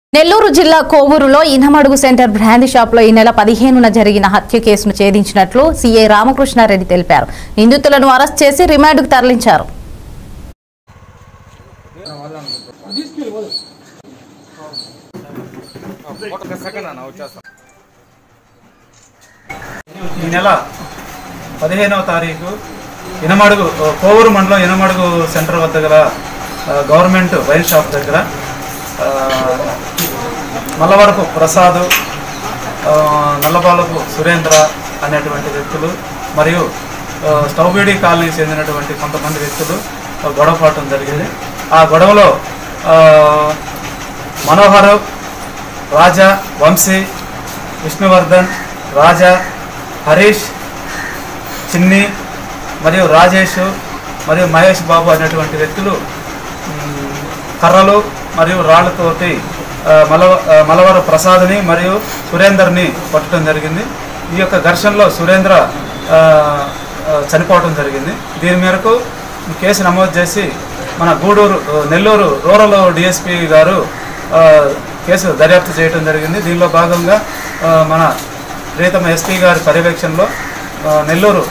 నెల్లూరు జిల్లా కోవూరులో Inamadugu centre brandy షాప్లో ఈ నెల పదిహేనున జరిగిన హత్య కేసును ఛేదించినట్లు సీఐ రామకృష్ణారెడ్డి తెలిపారు నిందితులను అరెస్ట్ చేసి రిమాండ్కు తరలించారు ఒక సెకండ్ అన్న వచ్చేస్తాం ఈ నెల పదిహేనవ తారీఖు ఇనమడుగు కోవూరు మండలం ఇనమడుగు సెంటర్ వద్ద గల ఆ, గవర్నమెంట్ వైన్ షాప్ దగ్గర ఆ, మల్లవరపు ప్రసాద్ ఆ, నల్లబాలపు సురేంద్ర అనేటువంటి వ్యక్తులు మరియు ఆ, స్టౌబీడి కాలనీకి చెందినటువంటి కొంతమంది వ్యక్తులు ఆ, గొడవ పడటం జరిగింది ఆ గొడవలో ఆ, మనోహర్ రాజా వంశీ విష్ణువర్ధన్ రాజా హరీష్ చిన్ని మరియు రాజేష్ మరియు మహేష్ బాబు అనేటువంటి వ్యక్తులు మ్, కర్రలు మరియు రాళ్లతోటి ఆ, మలవ ఆ, మలవర ప్రసాద్ని మరియు సురేందర్ని కొట్టడం జరిగింది ఈ యొక్క ఘర్షణలో సురేంద్ర ఆ, ఆ, చనిపోవడం జరిగింది దీని మేరకు ఈ కేసు నమోదు చేసి మన గూడూరు ఆ, నెల్లూరు రూరల్ డిఎస్పి గారు ఆ, కేసు దర్యాప్తు చేయడం జరిగింది దీనిలో భాగంగా ఆ, మన ప్రియతమ ఎస్పీ గారి పర్యవేక్షణలో ఆ, నెల్లూరు